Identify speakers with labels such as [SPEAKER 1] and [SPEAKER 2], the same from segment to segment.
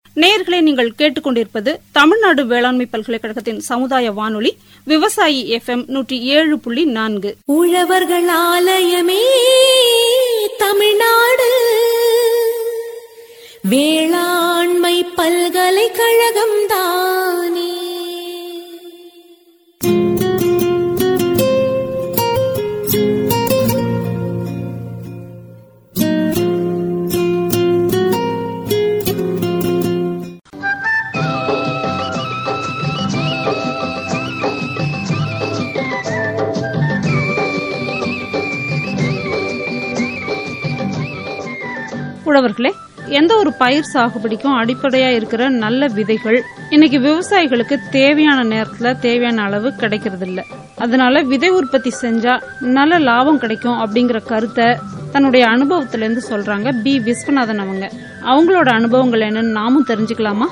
[SPEAKER 1] நேயர்களை நீங்கள் கேட்டுக்கொண்டிருப்பது தமிழ்நாடு வேளாண்மை பல்கலைக்கழகத்தின் சமுதாய வானொலி விவசாயி எஃப்எம் நூற்றி ஏழு புள்ளி நான்கு
[SPEAKER 2] உழவர்கள் ஆலயமே தமிழ்நாடு வேளாண்மை பல்கலைக்கழகம் தானே
[SPEAKER 1] உழவர்களே எந்த ஒரு பயிர் சாகுபடிக்கும் அடிப்படையா இருக்கிற நல்ல விதைகள் இன்னைக்கு விவசாயிகளுக்கு தேவையான நேரத்துல தேவையான அளவு கிடைக்கிறது இல்ல அதனால விதை உற்பத்தி செஞ்சா நல்ல லாபம் கிடைக்கும் அப்படிங்கிற கருத்தை தன்னுடைய அனுபவத்துல இருந்து சொல்றாங்க பி விஸ்வநாதன் அவங்க அவங்களோட அனுபவங்கள் என்னன்னு நாமும் தெரிஞ்சுக்கலாமா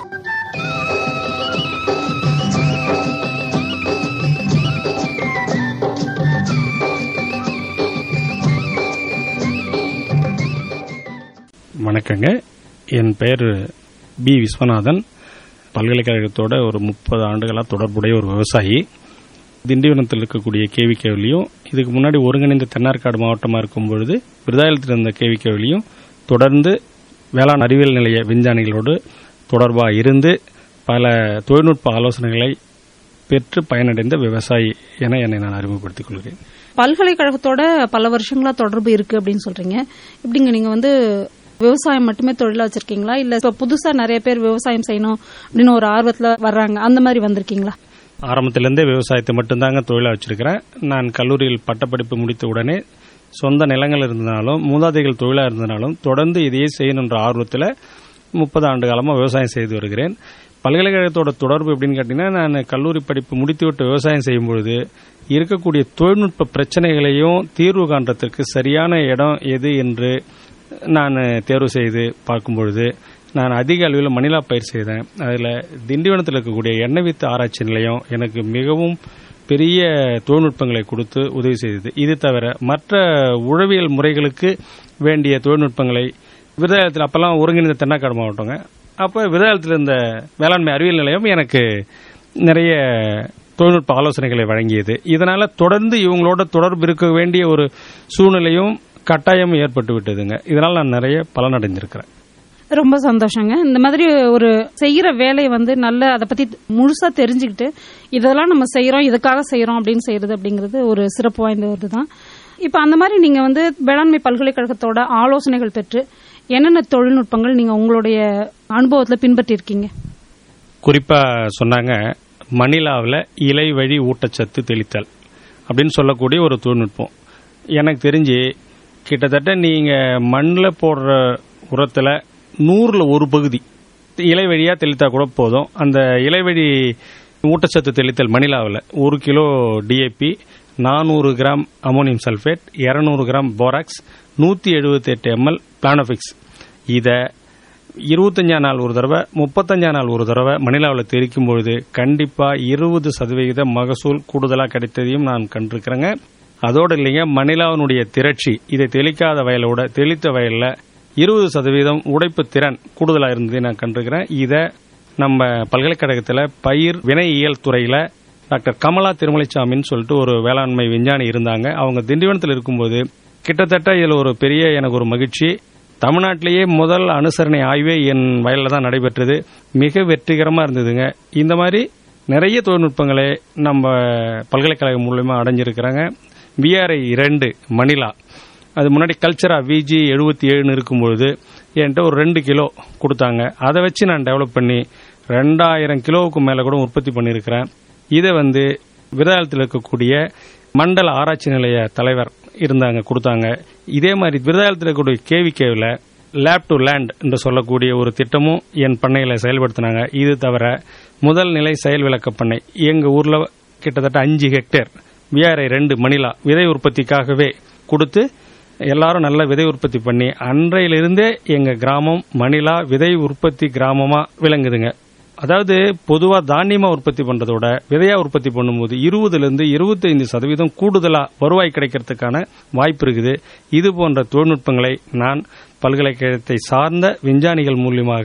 [SPEAKER 3] வணக்கங்க என் பெயர் பி விஸ்வநாதன் பல்கலைக்கழகத்தோட ஒரு முப்பது ஆண்டுகளாக தொடர்புடைய ஒரு விவசாயி திண்டிவனத்தில் இருக்கக்கூடிய கேவிக்கேவிலையும் இதுக்கு முன்னாடி ஒருங்கிணைந்த தென்னார்காடு மாவட்டமாக இருக்கும் பொழுது விருதாயலத்தில் இருந்த கேவிக்கேவிலையும் தொடர்ந்து வேளாண் அறிவியல் நிலைய விஞ்ஞானிகளோடு தொடர்பாக இருந்து பல தொழில்நுட்ப ஆலோசனைகளை பெற்று பயனடைந்த விவசாயி என என்னை நான் அறிமுகப்படுத்திக் கொள்கிறேன்
[SPEAKER 1] பல்கலைக்கழகத்தோட பல வருஷங்களா தொடர்பு இருக்கு அப்படின்னு சொல்றீங்க இப்படிங்க நீங்க வந்து விவசாயம் மட்டுமே தொழிலா வச்சிருக்கீங்களா இல்ல இப்ப புதுசா நிறைய பேர் விவசாயம் செய்யணும் அப்படின்னு ஒரு ஆர்வத்துல வர்றாங்க அந்த மாதிரி வந்திருக்கீங்களா
[SPEAKER 3] ஆரம்பத்திலிருந்தே விவசாயத்தை மட்டும்தாங்க தொழிலாக வச்சிருக்கிறேன் நான் கல்லூரியில் பட்டப்படிப்பு முடித்த உடனே சொந்த நிலங்கள் இருந்தனாலும் மூதாதைகள் தொழிலாக இருந்தனாலும் தொடர்ந்து இதையே செய்யணுன்ற ஆர்வத்தில் முப்பது ஆண்டு காலமாக விவசாயம் செய்து வருகிறேன் பல்கலைக்கழகத்தோட தொடர்பு எப்படின்னு கேட்டிங்கன்னா நான் கல்லூரி படிப்பு முடித்துவிட்டு விவசாயம் செய்யும் பொழுது இருக்கக்கூடிய தொழில்நுட்ப பிரச்சனைகளையும் தீர்வு காண்றதுக்கு சரியான இடம் எது என்று நான் தேர்வு செய்து பார்க்கும் பொழுது நான் அதிக அளவில் மணிலா பயிர் செய்தேன் அதில் திண்டிவனத்தில் இருக்கக்கூடிய எண்ணெய் வித்து ஆராய்ச்சி நிலையம் எனக்கு மிகவும் பெரிய தொழில்நுட்பங்களை கொடுத்து உதவி செய்தது இது தவிர மற்ற உழவியல் முறைகளுக்கு வேண்டிய தொழில்நுட்பங்களை விருதாலயத்தில் அப்பெல்லாம் ஒருங்கிணைந்த தென்னாக்காடு மாவட்டங்க அப்போ விருதாலயத்தில் இருந்த வேளாண்மை அறிவியல் நிலையம் எனக்கு நிறைய தொழில்நுட்ப ஆலோசனைகளை வழங்கியது இதனால தொடர்ந்து இவங்களோட தொடர்பு இருக்க வேண்டிய ஒரு சூழ்நிலையும் கட்டாயம் ஏற்பட்டு விட்டதுங்க இதனால் நான் நிறைய பலனடைந்திருக்கிறேன்
[SPEAKER 1] ரொம்ப சந்தோஷங்க இந்த மாதிரி ஒரு செய்யற வேலையை வந்து நல்ல அதை பத்தி முழுசா தெரிஞ்சுக்கிட்டு இதெல்லாம் நம்ம செய்யறோம் இதுக்காக செய்யறோம் அப்படின்னு செய்யறது அப்படிங்கிறது ஒரு சிறப்பு வாய்ந்த ஒரு தான் இப்ப அந்த மாதிரி நீங்க வந்து வேளாண்மை பல்கலைக்கழகத்தோட ஆலோசனைகள் பெற்று என்னென்ன தொழில்நுட்பங்கள் நீங்க உங்களுடைய அனுபவத்துல பின்பற்றி இருக்கீங்க
[SPEAKER 3] குறிப்பா சொன்னாங்க மணிலாவில் இலை வழி ஊட்டச்சத்து தெளித்தல் அப்படின்னு சொல்லக்கூடிய ஒரு தொழில்நுட்பம் எனக்கு தெரிஞ்சு கிட்டத்தட்ட நீங்க மண்ணில் போடுற உரத்துல நூறுல ஒரு பகுதி இலை வழியா தெளித்தா கூட போதும் அந்த இலை வழி ஊட்டச்சத்து தெளித்தல் மணிலாவில் ஒரு கிலோ டிஏபி நானூறு கிராம் அமோனியம் சல்ஃபேட் இருநூறு கிராம் போராக்ஸ் நூற்றி எழுபத்தெட்டு எம்எல் பிளானோபிக்ஸ் இதை இருபத்தஞ்சாம் நாள் ஒரு தடவை முப்பத்தஞ்சாம் நாள் ஒரு தடவை மணிலாவில் தெரிக்கும் பொழுது கண்டிப்பாக இருபது சதவிகித மகசூல் கூடுதலாக கிடைத்ததையும் நான் கண்டிருக்கிறேங்க அதோடு இல்லைங்க மணிலாவினுடைய திரட்சி இதை தெளிக்காத வயலோட தெளித்த வயலில் இருபது சதவீதம் உடைப்பு திறன் கூடுதலாக இருந்ததை நான் கண்டிருக்கிறேன் இதை நம்ம பல்கலைக்கழகத்தில் பயிர் வினையியல் துறையில் டாக்டர் கமலா திருமலைசாமின்னு சொல்லிட்டு ஒரு வேளாண்மை விஞ்ஞானி இருந்தாங்க அவங்க திண்டிவனத்தில் இருக்கும்போது கிட்டத்தட்ட இதில் ஒரு பெரிய எனக்கு ஒரு மகிழ்ச்சி தமிழ்நாட்டிலேயே முதல் அனுசரணை ஆய்வே என் வயலில் தான் நடைபெற்றது மிக வெற்றிகரமாக இருந்ததுங்க இந்த மாதிரி நிறைய தொழில்நுட்பங்களை நம்ம பல்கலைக்கழகம் மூலயமா அடைஞ்சிருக்கிறாங்க விஆர்ஐ இரண்டு மணிலா அது முன்னாடி கல்ச்சரா விஜி எழுபத்தி ஏழுன்னு இருக்கும்பொழுது என்கிட்ட ஒரு ரெண்டு கிலோ கொடுத்தாங்க அதை வச்சு நான் டெவலப் பண்ணி ரெண்டாயிரம் கிலோவுக்கு மேலே கூட உற்பத்தி பண்ணியிருக்கிறேன் இதை வந்து விருதாலயத்தில் இருக்கக்கூடிய மண்டல ஆராய்ச்சி நிலைய தலைவர் இருந்தாங்க கொடுத்தாங்க இதே மாதிரி விருதாலயத்தில் இருக்கக்கூடிய கேவிகேவில் லேப் டு லேண்ட் என்று சொல்லக்கூடிய ஒரு திட்டமும் என் பண்ணையில் செயல்படுத்தினாங்க இது தவிர முதல் நிலை செயல் விளக்க பண்ணை எங்கள் ஊரில் கிட்டத்தட்ட அஞ்சு ஹெக்டேர் விஆர்ஐ ரெண்டு மணிலா விதை உற்பத்திக்காகவே கொடுத்து எல்லாரும் நல்ல விதை உற்பத்தி பண்ணி அன்றையிலிருந்தே எங்க கிராமம் மணிலா விதை உற்பத்தி கிராமமா விளங்குதுங்க அதாவது பொதுவா தானியமா உற்பத்தி பண்றதோட விதையா உற்பத்தி பண்ணும்போது இருபதுல இருந்து இருபத்தைந்து சதவீதம் கூடுதலா வருவாய் கிடைக்கிறதுக்கான வாய்ப்பு இருக்குது இது போன்ற தொழில்நுட்பங்களை நான் பல்கலைக்கழகத்தை சார்ந்த விஞ்ஞானிகள் மூலியமாக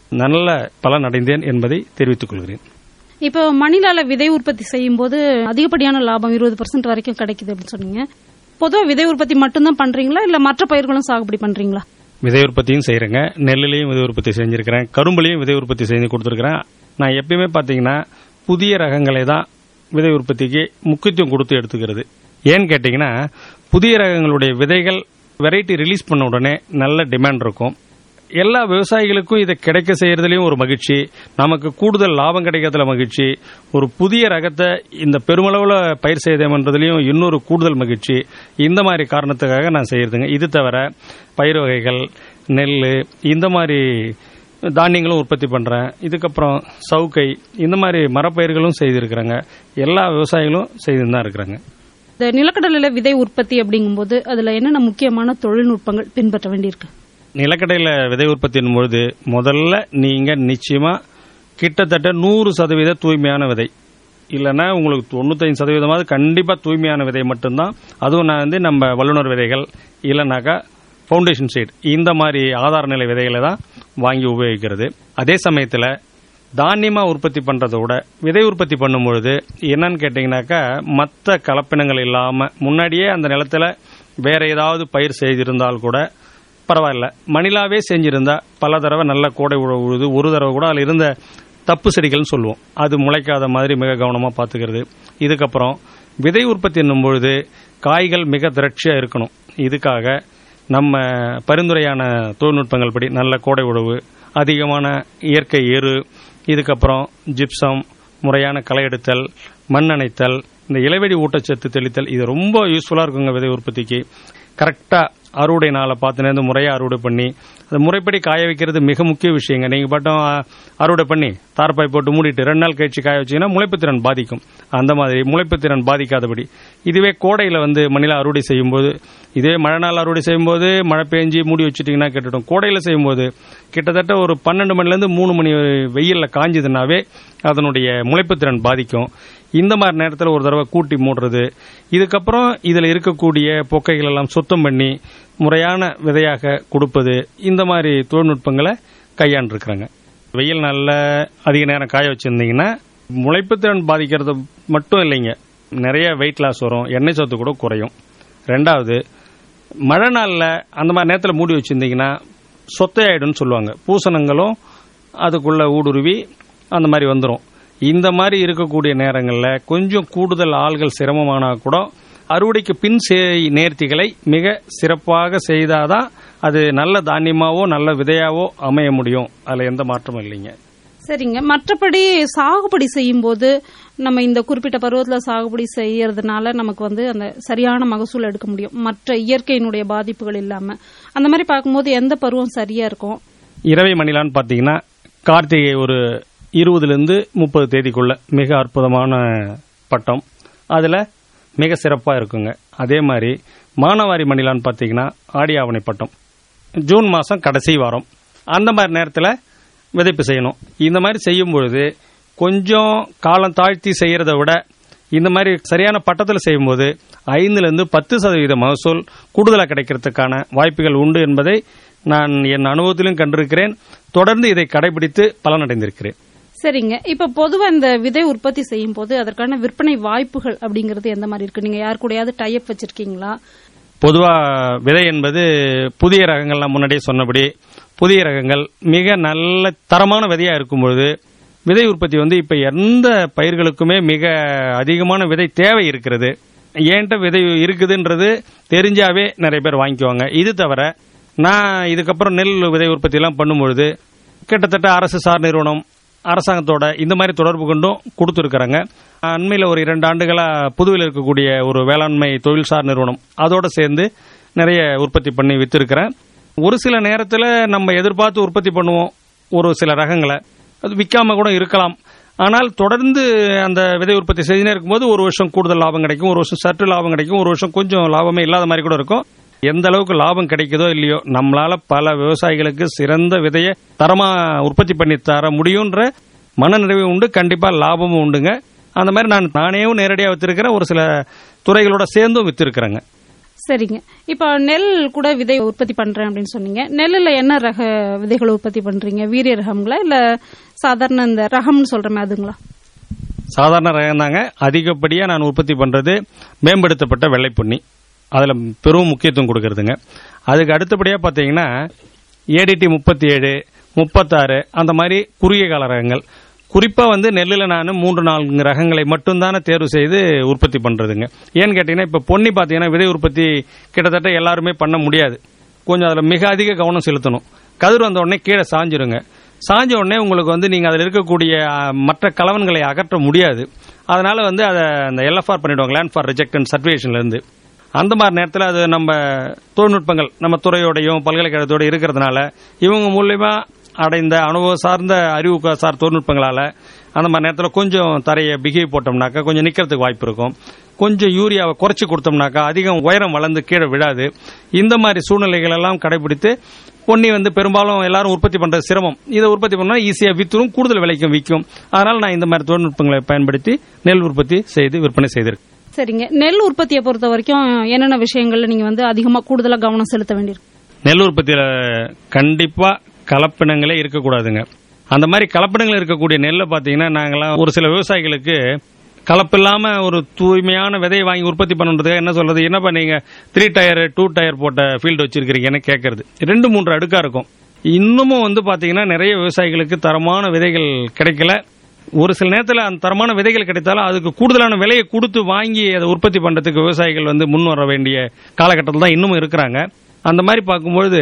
[SPEAKER 3] நல்ல பலன் அடைந்தேன் என்பதை தெரிவித்துக் கொள்கிறேன்
[SPEAKER 1] இப்போ மணிலால விதை உற்பத்தி செய்யும் போது அதிகப்படியான லாபம் இருபது பர்சன்ட் வரைக்கும் கிடைக்குது அப்படின்னு சொன்னீங்க பொதுவா விதை உற்பத்தி மட்டும்தான் பண்றீங்களா இல்ல மற்ற பயிர்களும் சாகுபடி பண்றீங்களா
[SPEAKER 3] விதை உற்பத்தியும் செய்கிறேங்க நெல்லுலையும் விதை உற்பத்தி செஞ்சிருக்கிறேன் கரும்புலையும் விதை உற்பத்தி செஞ்சு கொடுத்துருக்கிறேன் நான் எப்பயுமே பார்த்தீங்கன்னா புதிய ரகங்களை தான் விதை உற்பத்திக்கு முக்கியத்துவம் கொடுத்து எடுத்துக்கிறது ஏன்னு கேட்டிங்கன்னா புதிய ரகங்களுடைய விதைகள் வெரைட்டி ரிலீஸ் பண்ண உடனே நல்ல டிமாண்ட் இருக்கும் எல்லா விவசாயிகளுக்கும் இதை கிடைக்க செய்யறதுலயும் ஒரு மகிழ்ச்சி நமக்கு கூடுதல் லாபம் கிடைக்கிறதுல மகிழ்ச்சி ஒரு புதிய ரகத்தை இந்த பெருமளவுல பயிர் செய்தோம்ன்றதுலயும் இன்னொரு கூடுதல் மகிழ்ச்சி இந்த மாதிரி காரணத்துக்காக நான் செய்யறதுங்க இது தவிர பயிர் வகைகள் நெல் இந்த மாதிரி தானியங்களும் உற்பத்தி பண்றேன் இதுக்கப்புறம் சவுக்கை இந்த மாதிரி மரப்பயிர்களும் செய்திருக்கிறாங்க எல்லா விவசாயிகளும் செய்து தான் இருக்கிறாங்க
[SPEAKER 1] இந்த நிலக்கடலையில விதை உற்பத்தி அப்படிங்கும்போது அதுல என்னென்ன முக்கியமான தொழில்நுட்பங்கள் பின்பற்ற வேண்டியிருக்கு
[SPEAKER 3] நிலக்கடையில் விதை உற்பத்தியின் பொழுது முதல்ல நீங்க நிச்சயமா கிட்டத்தட்ட நூறு சதவீத தூய்மையான விதை இல்லைன்னா உங்களுக்கு தொண்ணூத்தைந்து சதவீதமாவது கண்டிப்பா தூய்மையான விதை மட்டும்தான் அதுவும் நான் வந்து நம்ம வல்லுநர் விதைகள் இல்லைனாக்கா ஃபவுண்டேஷன் சீட் இந்த மாதிரி ஆதார நிலை விதைகளை தான் வாங்கி உபயோகிக்கிறது அதே சமயத்தில் தானியமா உற்பத்தி பண்றதை விட விதை உற்பத்தி பண்ணும்பொழுது என்னன்னு கேட்டிங்கனாக்கா மற்ற கலப்பினங்கள் இல்லாம முன்னாடியே அந்த நிலத்துல வேற ஏதாவது பயிர் செய்திருந்தால் கூட பரவாயில்ல மணிலாவே செஞ்சிருந்தா பல தடவை நல்ல கோடை உழவு உழுது ஒரு தடவை கூட அதில் இருந்த தப்பு செடிகள்னு சொல்லுவோம் அது முளைக்காத மாதிரி மிக கவனமாக பார்த்துக்கிறது இதுக்கப்புறம் விதை உற்பத்தி என்னும் பொழுது காய்கள் மிக திரட்சியாக இருக்கணும் இதுக்காக நம்ம பரிந்துரையான தொழில்நுட்பங்கள் படி நல்ல கோடை உழவு அதிகமான இயற்கை எரு இதுக்கப்புறம் ஜிப்சம் முறையான களை எடுத்தல் மண் அணைத்தல் இந்த இலைவெளி ஊட்டச்சத்து தெளித்தல் இது ரொம்ப யூஸ்ஃபுல்லாக இருக்குங்க விதை உற்பத்திக்கு கரெக்டாக அறுவடை நாளை பார்த்து நேர்ந்து முறையாக அறுவடை பண்ணி அந்த முறைப்படி காய வைக்கிறது மிக முக்கிய விஷயங்க நீங்கள் பாட்டும் அ, அறுவடை பண்ணி தார்பாய் போட்டு மூடிட்டு ரெண்டு நாள் கழிச்சு காய வச்சீங்கன்னா முளைப்பு திறன் பாதிக்கும் அந்த மாதிரி முளைப்பு திறன் பாதிக்காதபடி இதுவே கோடையில் வந்து மணில அறுவடை செய்யும்போது இதே மழை நாள் அறுவடை செய்யும்போது மழை பெஞ்சு மூடி வச்சுட்டிங்கன்னா கெட்டுடும் கோடையில் செய்யும்போது கிட்டத்தட்ட ஒரு பன்னெண்டு மணிலேருந்து மூணு மணி வெயிலில் காஞ்சதுனாவே அதனுடைய முளைப்பு திறன் பாதிக்கும் இந்த மாதிரி நேரத்தில் ஒரு தடவை கூட்டி மூடுறது இதுக்கப்புறம் இதில் இருக்கக்கூடிய பொக்கைகள் எல்லாம் சுத்தம் பண்ணி முறையான விதையாக கொடுப்பது இந்த மாதிரி தொழில்நுட்பங்களை கையாண்டிருக்கிறாங்க வெயில் நாளில் அதிக நேரம் காய வச்சிருந்தீங்கன்னா முளைப்புத்திறன் பாதிக்கிறது மட்டும் இல்லைங்க நிறைய வெயிட் லாஸ் வரும் எண்ணெய் சத்து கூட குறையும் ரெண்டாவது மழை நாளில் அந்த மாதிரி நேரத்தில் மூடி வச்சிருந்தீங்கன்னா சொத்தையாயிடும்னு சொல்லுவாங்க பூசணங்களும் அதுக்குள்ள ஊடுருவி அந்த மாதிரி வந்துடும் இந்த மாதிரி இருக்கக்கூடிய நேரங்களில் கொஞ்சம் கூடுதல் ஆள்கள் சிரமமானா கூட அறுவடைக்கு பின் செய் நேர்த்திகளை மிக சிறப்பாக செய்தாதான் அது நல்ல தானியமாவோ நல்ல விதையாவோ அமைய முடியும் அதில் எந்த மாற்றமும் இல்லைங்க
[SPEAKER 1] சரிங்க மற்றபடி சாகுபடி செய்யும் போது நம்ம இந்த குறிப்பிட்ட பருவத்தில் சாகுபடி செய்யறதுனால நமக்கு வந்து அந்த சரியான மகசூல் எடுக்க முடியும் மற்ற இயற்கையினுடைய பாதிப்புகள் இல்லாம அந்த மாதிரி பார்க்கும்போது எந்த பருவம் சரியா இருக்கும்
[SPEAKER 3] இரவை மணிலான்னு பார்த்தீங்கன்னா கார்த்திகை ஒரு இருபதுலேருந்து முப்பது தேதிக்குள்ள மிக அற்புதமான பட்டம் அதில் மிக சிறப்பாக இருக்குங்க அதே மாதிரி மானவாரி மணிலான்னு பார்த்தீங்கன்னா ஆடி ஆவணி பட்டம் ஜூன் மாதம் கடைசி வாரம் அந்த மாதிரி நேரத்தில் விதைப்பு செய்யணும் இந்த மாதிரி செய்யும் பொழுது கொஞ்சம் காலம் தாழ்த்தி செய்யறதை விட இந்த மாதிரி சரியான பட்டத்தில் செய்யும்போது ஐந்துலேருந்து பத்து சதவீத மகசூல் கூடுதலாக கிடைக்கிறதுக்கான வாய்ப்புகள் உண்டு என்பதை நான் என் அனுபவத்திலும் கண்டிருக்கிறேன் தொடர்ந்து இதை கடைபிடித்து பலனடைந்திருக்கிறேன்
[SPEAKER 1] சரிங்க இப்ப பொதுவா இந்த விதை உற்பத்தி செய்யும் போது அதற்கான விற்பனை வாய்ப்புகள் அப்படிங்கிறது எந்த மாதிரி இருக்கு நீங்க யார் கூடயாவது டைப் வச்சிருக்கீங்களா
[SPEAKER 3] பொதுவா விதை என்பது புதிய ரகங்கள் நான் முன்னாடியே சொன்னபடி புதிய ரகங்கள் மிக நல்ல தரமான விதையா இருக்கும் பொழுது விதை உற்பத்தி வந்து இப்ப எந்த பயிர்களுக்குமே மிக அதிகமான விதை தேவை இருக்கிறது ஏன்ட்ட விதை இருக்குதுன்றது தெரிஞ்சாவே நிறைய பேர் வாங்கிக்குவாங்க இது தவிர நான் இதுக்கப்புறம் நெல் விதை உற்பத்தி எல்லாம் பண்ணும்பொழுது கிட்டத்தட்ட அரசு சார் நிறுவனம் அரசாங்கத்தோட இந்த மாதிரி தொடர்பு கொண்டும் கொடுத்துருக்குறாங்க அண்மையில் ஒரு இரண்டு ஆண்டுகளாக புதுவையில் இருக்கக்கூடிய ஒரு வேளாண்மை தொழில்சார் நிறுவனம் அதோட சேர்ந்து நிறைய உற்பத்தி பண்ணி வித்திருக்கிறேன் ஒரு சில நேரத்தில் நம்ம எதிர்பார்த்து உற்பத்தி பண்ணுவோம் ஒரு சில ரகங்களை அது விற்காம கூட இருக்கலாம் ஆனால் தொடர்ந்து அந்த விதை உற்பத்தி செஞ்சுனே இருக்கும்போது ஒரு வருஷம் கூடுதல் லாபம் கிடைக்கும் ஒரு வருஷம் சற்று லாபம் கிடைக்கும் ஒரு வருஷம் கொஞ்சம் லாபமே இல்லாத மாதிரி கூட இருக்கும் எந்த அளவுக்கு லாபம் கிடைக்குதோ இல்லையோ நம்மளால பல விவசாயிகளுக்கு சிறந்த விதையை தரமா உற்பத்தி பண்ணி தர முடியுன்ற மனநிறைவு உண்டு கண்டிப்பா லாபமும் உண்டுங்க அந்த மாதிரி நான் நானேவும் நேரடியாக வித்திருக்கிறேன் ஒரு சில துறைகளோட சேர்ந்தும் வித்திருக்கிறேங்க
[SPEAKER 1] சரிங்க இப்போ நெல் கூட விதை உற்பத்தி பண்றேன் அப்படின்னு சொன்னீங்க நெல்லுல என்ன ரக விதைகள் உற்பத்தி பண்றீங்க வீரிய ரகங்களா இல்ல சாதாரண இந்த ரகம்னு சொல்றமே அதுங்களா
[SPEAKER 3] சாதாரண ரகம் தாங்க அதிகப்படியாக நான் உற்பத்தி பண்ணுறது மேம்படுத்தப்பட்ட வெள்ளைப்பொன்னி அதில் பெரும் முக்கியத்துவம் கொடுக்கறதுங்க அதுக்கு அடுத்தபடியாக பார்த்தீங்கன்னா ஏடிடி முப்பத்தி ஏழு முப்பத்தாறு அந்த மாதிரி குறுகிய கால ரகங்கள் குறிப்பாக வந்து நெல்லில் நான் மூன்று நான்கு ரகங்களை மட்டும்தானே தேர்வு செய்து உற்பத்தி பண்ணுறதுங்க ஏன்னு கேட்டிங்கன்னா இப்போ பொன்னி பார்த்தீங்கன்னா விதை உற்பத்தி கிட்டத்தட்ட எல்லாருமே பண்ண முடியாது கொஞ்சம் அதில் மிக அதிக கவனம் செலுத்தணும் கதிர் வந்த உடனே கீழே சாஞ்சிருங்க சாஞ்ச உடனே உங்களுக்கு வந்து நீங்கள் அதில் இருக்கக்கூடிய அ, மற்ற கலவன்களை அகற்ற முடியாது அதனால வந்து அதை அந்த எல்எஃப்ஆர் பண்ணிடுவாங்க லேண்ட் ஃபார் ரிஜெக்ட் சர்டிஃபிகேஷன்லேருந்து அந்த மாதிரி நேரத்தில் அது நம்ம தொழில்நுட்பங்கள் நம்ம துறையோடையும் பல்கலைக்கழகத்தோட இருக்கிறதுனால இவங்க மூலியமா அடைந்த அனுபவம் சார்ந்த அறிவு சார் தொழில்நுட்பங்களால அந்த மாதிரி நேரத்தில் கொஞ்சம் தரையை பிகேவ் போட்டோம்னாக்கா கொஞ்சம் நிற்கிறதுக்கு வாய்ப்பு இருக்கும் கொஞ்சம் யூரியாவை குறைச்சி கொடுத்தோம்னாக்கா அதிகம் உயரம் வளர்ந்து கீழே விழாது இந்த மாதிரி சூழ்நிலைகள் எல்லாம் கடைபிடித்து பொன்னி வந்து பெரும்பாலும் எல்லாரும் உற்பத்தி பண்றது சிரமம் இதை உற்பத்தி பண்ணா ஈஸியா வித்துரும் கூடுதல் விலைக்கும் விற்கும் அதனால நான் இந்த மாதிரி தொழில்நுட்பங்களை பயன்படுத்தி நெல் உற்பத்தி செய்து விற்பனை செய்திருக்கேன்
[SPEAKER 1] சரிங்க நெல் உற்பத்தியை பொறுத்த வரைக்கும் என்னென்ன விஷயங்கள்ல நீங்க வந்து அதிகமா கூடுதலா கவனம் செலுத்த வேண்டியிருக்கு
[SPEAKER 3] நெல் உற்பத்தியில கண்டிப்பா கலப்பினங்களே இருக்கக்கூடாதுங்க அந்த மாதிரி கலப்பினங்கள் இருக்கக்கூடிய நெல்லை பார்த்தீங்கன்னா நாங்களாம் ஒரு சில விவசாயிகளுக்கு கலப்பில்லாம ஒரு தூய்மையான விதையை வாங்கி உற்பத்தி பண்ணுறதுக்காக என்ன சொல்றது என்னப்பா நீங்க த்ரீ டயர் டூ டயர் போட்ட ஃபீல்டு வச்சிருக்கிறீங்கன்னு கேட்கறது ரெண்டு மூன்று அடுக்கா இருக்கும் இன்னமும் வந்து பாத்தீங்கன்னா நிறைய விவசாயிகளுக்கு தரமான விதைகள் கிடைக்கல ஒரு சில நேரத்தில் அந்த தரமான விதைகள் கிடைத்தாலும் அதுக்கு கூடுதலான விலையை கொடுத்து வாங்கி அதை உற்பத்தி பண்றதுக்கு விவசாயிகள் வந்து முன் வர வேண்டிய காலகட்டத்தில் தான் இன்னமும் இருக்கிறாங்க அந்த மாதிரி பார்க்கும்பொழுது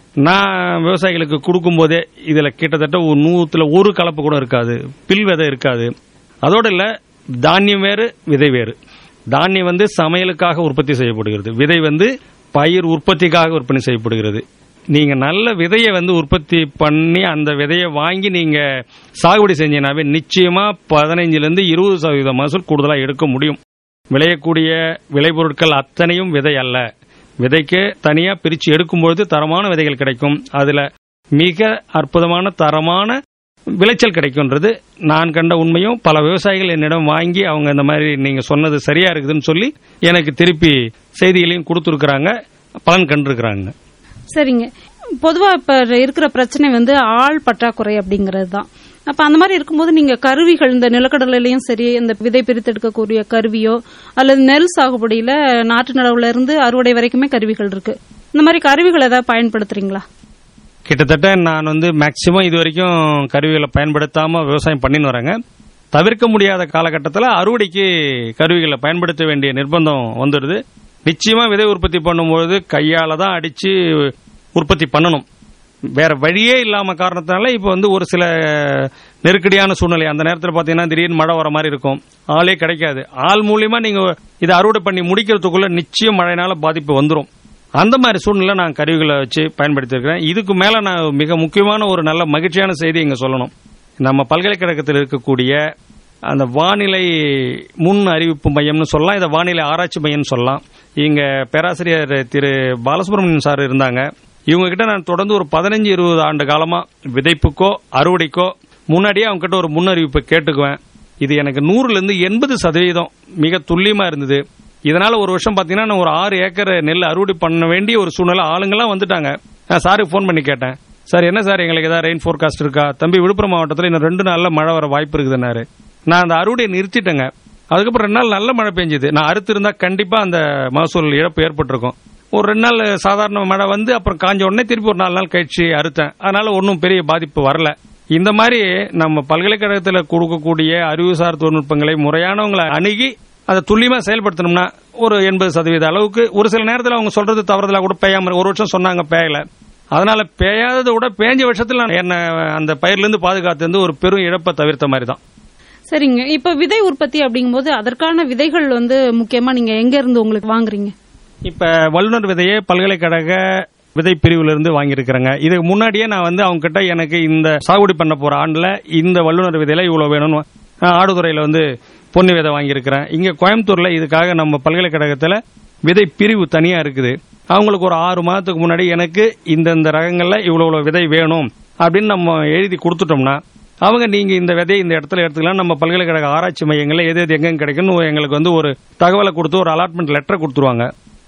[SPEAKER 3] நான் விவசாயிகளுக்கு கொடுக்கும்போதே இதுல கிட்டத்தட்ட ஒரு நூத்துல ஒரு கலப்பு கூட இருக்காது பில் விதை இருக்காது அதோட இல்ல தானியம் வேறு விதை வேறு தானியம் வந்து சமையலுக்காக உற்பத்தி செய்யப்படுகிறது விதை வந்து பயிர் உற்பத்திக்காக விற்பனை செய்யப்படுகிறது நீங்க நல்ல விதையை வந்து உற்பத்தி பண்ணி அந்த விதையை வாங்கி நீங்க சாகுபடி செஞ்சீங்கன்னாவே நிச்சயமா பதினைஞ்சுல இருந்து இருபது சதவீத மகசூல் கூடுதலா எடுக்க முடியும் விளையக்கூடிய விளைபொருட்கள் அத்தனையும் விதை அல்ல விதைக்கு தனியா பிரிச்சு எடுக்கும்பொழுது தரமான விதைகள் கிடைக்கும் அதுல மிக அற்புதமான தரமான விளைச்சல் கிடைக்கும்ன்றது நான் கண்ட உண்மையும் பல விவசாயிகள் என்னிடம் வாங்கி அவங்க இந்த மாதிரி நீங்க சொன்னது சரியா இருக்குதுன்னு சொல்லி எனக்கு திருப்பி செய்திகளையும் கொடுத்துருக்குறாங்க பலன் கண்டிருக்கிறாங்க
[SPEAKER 1] சரிங்க பொதுவா இப்ப இருக்கிற பிரச்சனை வந்து ஆள் பற்றாக்குறை அப்படிங்கிறது தான் அப்ப அந்த மாதிரி இருக்கும்போது நீங்க கருவிகள் இந்த நிலக்கடலையிலயும் சரி இந்த விதை பிரித்தெடுக்கக்கூடிய கருவியோ அல்லது நெல் சாகுபடியில நாட்டு நடவுல இருந்து அறுவடை வரைக்குமே கருவிகள் இருக்கு இந்த மாதிரி கருவிகள் ஏதாவது பயன்படுத்துறீங்களா
[SPEAKER 3] கிட்டத்தட்ட நான் வந்து மேக்சிமம் இது வரைக்கும் கருவிகளை பயன்படுத்தாம விவசாயம் பண்ணின்னு வரேங்க தவிர்க்க முடியாத காலகட்டத்தில் அறுவடைக்கு கருவிகளை பயன்படுத்த வேண்டிய நிர்பந்தம் வந்துடுது நிச்சயமா விதை உற்பத்தி பண்ணும்பொழுது கையால தான் அடிச்சு உற்பத்தி பண்ணணும் வேற வழியே இல்லாம காரணத்தினால இப்போ வந்து ஒரு சில நெருக்கடியான சூழ்நிலை அந்த நேரத்தில் பார்த்தீங்கன்னா திடீர்னு மழை வர மாதிரி இருக்கும் ஆளே கிடைக்காது ஆள் மூலியமா நீங்க இதை அறுவடை பண்ணி முடிக்கிறதுக்குள்ள நிச்சயம் மழைனால பாதிப்பு வந்துடும் அந்த மாதிரி சூழ்நிலை நான் கருவிகளை வச்சு பயன்படுத்தியிருக்கிறேன் இதுக்கு மேல நான் மிக முக்கியமான ஒரு நல்ல மகிழ்ச்சியான செய்தி இங்க சொல்லணும் நம்ம பல்கலைக்கழகத்தில் இருக்கக்கூடிய அந்த வானிலை முன் அறிவிப்பு மையம்னு சொல்லலாம் இதை வானிலை ஆராய்ச்சி மையம்னு சொல்லலாம் இங்க பேராசிரியர் திரு பாலசுப்ரமணியன் சார் இருந்தாங்க இவங்க கிட்ட நான் தொடர்ந்து ஒரு பதினஞ்சு இருபது ஆண்டு காலமா விதைப்புக்கோ அறுவடைக்கோ முன்னாடியே அவங்க கிட்ட ஒரு முன்னறிவிப்பை கேட்டுக்குவேன் இது எனக்கு நூறுல இருந்து எண்பது சதவீதம் மிக துல்லியமா இருந்தது இதனால ஒரு வருஷம் பாத்தீங்கன்னா நான் ஒரு ஆறு ஏக்கர் நெல் அறுவடை பண்ண வேண்டிய ஒரு சூழ்நிலை ஆளுங்கெல்லாம் வந்துட்டாங்க நான் சாருக்கு ஃபோன் பண்ணி கேட்டேன் சார் என்ன சார் எங்களுக்கு ஏதாவது ரெயின் ஃபோர்காஸ்ட் இருக்கா தம்பி விழுப்புரம் மாவட்டத்தில் இன்னும் ரெண்டு நாள்ல மழை வர வாய்ப்பு இருக்குதுன்னாரு நான் அந்த அறுவடையை நிறுத்திட்டேங்க அதுக்கப்புறம் ரெண்டு நாள் நல்ல மழை பெஞ்சது நான் அறுத்து இருந்தா கண்டிப்பா அந்த மகசூல் இழப்பு ஏற்பட்டிருக்கும் ஒரு ரெண்டு நாள் சாதாரண மழை வந்து அப்புறம் காஞ்ச உடனே திருப்பி ஒரு நாலு நாள் கழிச்சு அறுத்தேன் அதனால ஒன்றும் பெரிய பாதிப்பு வரல இந்த மாதிரி நம்ம பல்கலைக்கழகத்தில் கொடுக்கக்கூடிய அறிவுசார் தொழில்நுட்பங்களை முறையானவங்களை அணுகி அதை துல்லியமா செயல்படுத்தணும்னா ஒரு எண்பது சதவீத அளவுக்கு ஒரு சில நேரத்தில் அவங்க சொல்றது தவறுதலா கூட பெய்யாம இருக்கு. ஒரு வருஷம் சொன்னாங்க பேயல அதனால பேயாததை விட பேஞ்ச வருஷத்தில் நான் என்ன அந்த பயிர்லேருந்து பாதுகாத்து வந்து ஒரு பெரும் இழப்பை தவிர்த்த மாதிரி தான்
[SPEAKER 1] சரிங்க இப்ப விதை உற்பத்தி அப்படிங்கும்போது அதற்கான விதைகள் வந்து முக்கியமா நீங்க எங்க இருந்து உங்களுக்கு வாங்குறீங்க
[SPEAKER 3] இப்ப வல்லுநர் விதையை பல்கலைக்கழக விதை பிரிவுல இருந்து வாங்கியிருக்கிறேங்க இதுக்கு முன்னாடியே நான் வந்து அவங்க கிட்ட எனக்கு இந்த சாகுபடி பண்ண போற ஆண்டுல இந்த வல்லுநர் விதையில இவ்வளவு வேணும்னு நான் ஆடுதுறையில வந்து பொன்னி விதை வாங்கியிருக்கிறேன் இங்க கோயம்புத்தூர்ல இதுக்காக நம்ம பல்கலைக்கழகத்துல விதை பிரிவு தனியா இருக்குது அவங்களுக்கு ஒரு ஆறு மாதத்துக்கு முன்னாடி எனக்கு இந்தந்த ரகங்கள்ல இவ்வளவு இவ்வளவு விதை வேணும் அப்படின்னு நம்ம எழுதி கொடுத்துட்டோம்னா அவங்க நீங்க இந்த விதையை இந்த இடத்துல எடுத்துக்கலாம் நம்ம பல்கலைக்கழக ஆராய்ச்சி மையங்கள்ல எது எது எங்க கிடைக்குன்னு எங்களுக்கு வந்து ஒரு தகவலை கொடுத்து ஒரு அலாட்மெண்ட் லெட்டர் கொடுத்துருவாங்க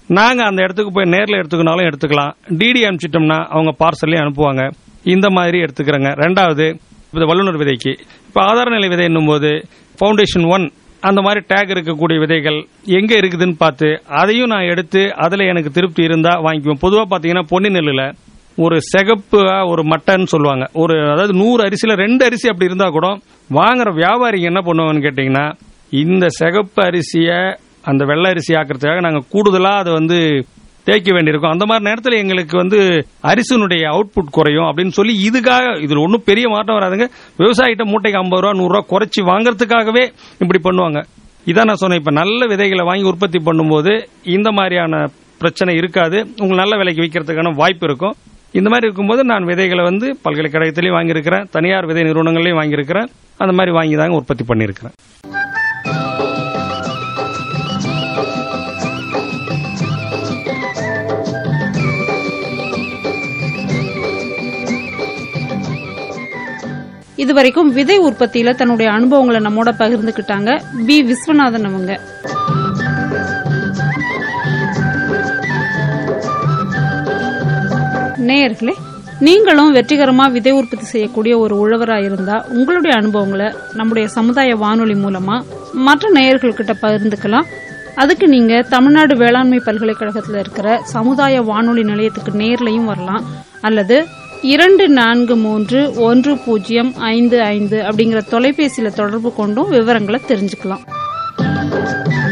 [SPEAKER 3] நாங்க அந்த இடத்துக்கு போய் நேர்ல எடுத்துக்கினாலும் எடுத்துக்கலாம் டிடி அனுப்பிச்சிட்டோம்னா அவங்க பார்சல்லையும் அனுப்புவாங்க இந்த மாதிரி எடுத்துக்கிறேங்க ரெண்டாவது இந்த வல்லுநர் விதைக்கு இப்போ ஆதார நிலை விதை என்னும் போது ஃபவுண்டேஷன் ஒன் அந்த மாதிரி டேக் இருக்கக்கூடிய விதைகள் எங்க இருக்குதுன்னு பார்த்து அதையும் நான் எடுத்து அதுல எனக்கு திருப்தி இருந்தா வாங்கிக்குவேன் பொதுவா பாத்தீங்கன்னா பொன்னி நெல்லுல ஒரு சிகப்பு ஒரு மட்டன் சொல்லுவாங்க ஒரு அதாவது நூறு அரிசியில ரெண்டு அரிசி அப்படி இருந்தா கூட வாங்குற வியாபாரிங்க என்ன பண்ணுவாங்கன்னு கேட்டீங்கன்னா இந்த சிகப்பு அரிசியை அந்த வெள்ளை அரிசி ஆக்கிறதுக்காக நாங்க கூடுதலா அதை வந்து தேய்க்க வேண்டியிருக்கும் அந்த மாதிரி நேரத்தில் எங்களுக்கு வந்து அரிசினுடைய அவுட்புட் குறையும் அப்படின்னு சொல்லி இதுக்காக இதுல ஒன்றும் பெரிய மாற்றம் வராதுங்க விவசாயிகிட்ட மூட்டைக்கு ஐம்பது ரூபா நூறு ரூபா குறைச்சி வாங்குறதுக்காகவே இப்படி பண்ணுவாங்க இதான் நான் சொன்னேன் இப்ப நல்ல விதைகளை வாங்கி உற்பத்தி பண்ணும்போது இந்த மாதிரியான பிரச்சனை இருக்காது உங்களுக்கு நல்ல விலைக்கு விற்கிறதுக்கான வாய்ப்பு இருக்கும் இந்த மாதிரி இருக்கும்போது நான் விதைகளை வந்து பல்கலைக்கழகத்திலையும் வாங்கியிருக்கிறேன் தனியார் விதை நிறுவனங்களையும் வாங்கியிருக்கிறேன் அந்த மாதிரி வாங்கி தாங்க உற்பத்தி பண்ணியிருக்கிறேன்
[SPEAKER 1] இதுவரைக்கும் விதை உற்பத்தியில தன்னுடைய அனுபவங்களை நம்மோட பகிர்ந்துக்கிட்டாங்க பி விஸ்வநாதன் அவங்க நேயர்களே நீங்களும் வெற்றிகரமா விதை உற்பத்தி செய்யக்கூடிய ஒரு உழவரா இருந்தா உங்களுடைய அனுபவங்களை நம்முடைய சமுதாய வானொலி மூலமா மற்ற நேயர்கள்கிட்ட பகிர்ந்துக்கலாம் அதுக்கு நீங்க தமிழ்நாடு வேளாண்மை பல்கலைக்கழகத்தில் இருக்கிற சமுதாய வானொலி நிலையத்துக்கு நேர்லையும் வரலாம் அல்லது இரண்டு நான்கு மூன்று ஒன்று பூஜ்ஜியம் ஐந்து ஐந்து அப்படிங்கிற தொலைபேசியில தொடர்பு கொண்டும் விவரங்களை தெரிஞ்சுக்கலாம்